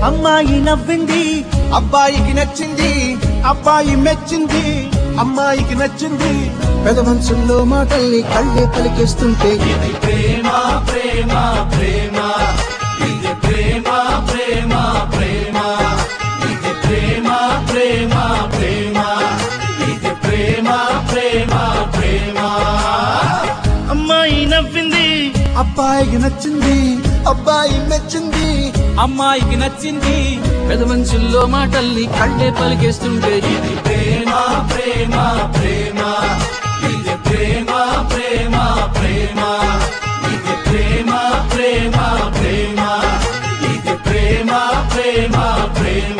అమ్మాయి నవ్వింది అబ్బాయికి నచ్చింది అబ్బాయి మెచ్చింది అమ్మాయికి నచ్చింది పెదవంశంలో మాటల్ని కళ్ళే పలికేస్తుంటే అమ్మాయి నవ్వింది అబ్బాయికి నచ్చింది అబ్బాయి మెచ్చింది అమ్మాయికి నచ్చింది పెద్ద మనుషుల్లో మాటల్ని కళ్ళే పలికేస్తుంటే ఇది ప్రేమ ప్రేమ ప్రేమ ఇది ప్రేమ ప్రేమ ప్రేమ ఇది ప్రేమ ప్రేమ ప్రేమ ఇది ప్రేమ ప్రేమ ప్రేమ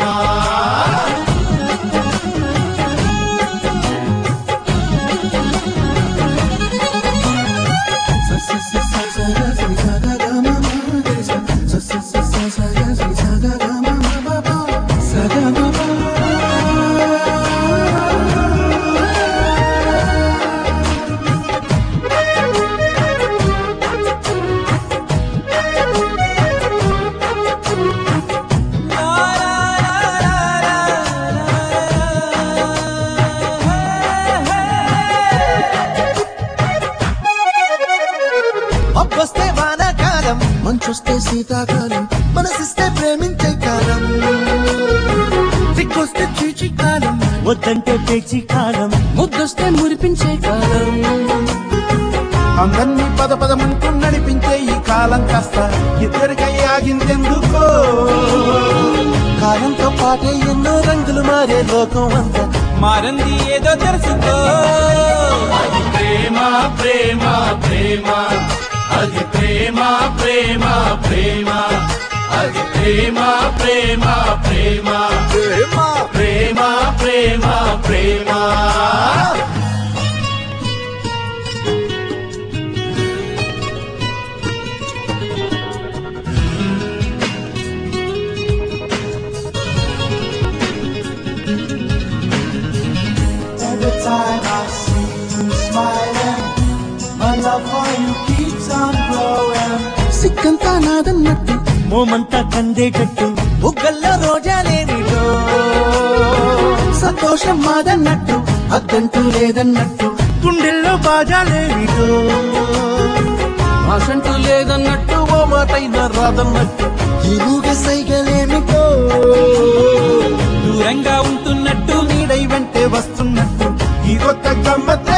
అబ్బొస్తే వానాకాలం మంచొస్తే శీతాకాలం మనసిస్తే ప్రేమించే కాలం దిక్కొస్తే చీచి కాలం వద్దంటే పేచి కాలం ముద్దొస్తే మురిపించే కాలం అందరినీ పద పదమంటూ నడిపించే ఈ కాలం కాస్త ఇద్దరికై ఆగిందెందుకో కాలంతో పాటే ఎన్నో రంగులు మారే లోకం అంతా మారంది ఏదో తెలుసుకో అది ప్రేమ ప్రేమ ప్రేమ అది ప్రేమ ప్రేమ ప్రేమ అది ప్రేమ ప్రేమ ప్రేమ ప్రేమ ప్రేమ ప్రేమ Every time I see you smiling, my love for you keeps on growing. సిక్కంతా నాదన్నట్టు మోమంతా కందేటట్టు బుగ్గల్లో రోజాలేమిటో సంతోషం మాదన్నట్టు అద్దంటూ లేదన్నట్టు గుండెల్లో బాధాలేమిటో ఆశంటూ లేదన్నట్టు ఓ మాటైనా రాదన్నట్టు ఇరుగ సైగలేమిటో దూరంగా ఉంటున్నట్టు నీడై వెంటే వస్తున్నట్టు ఈ కొత్త గమ్మత్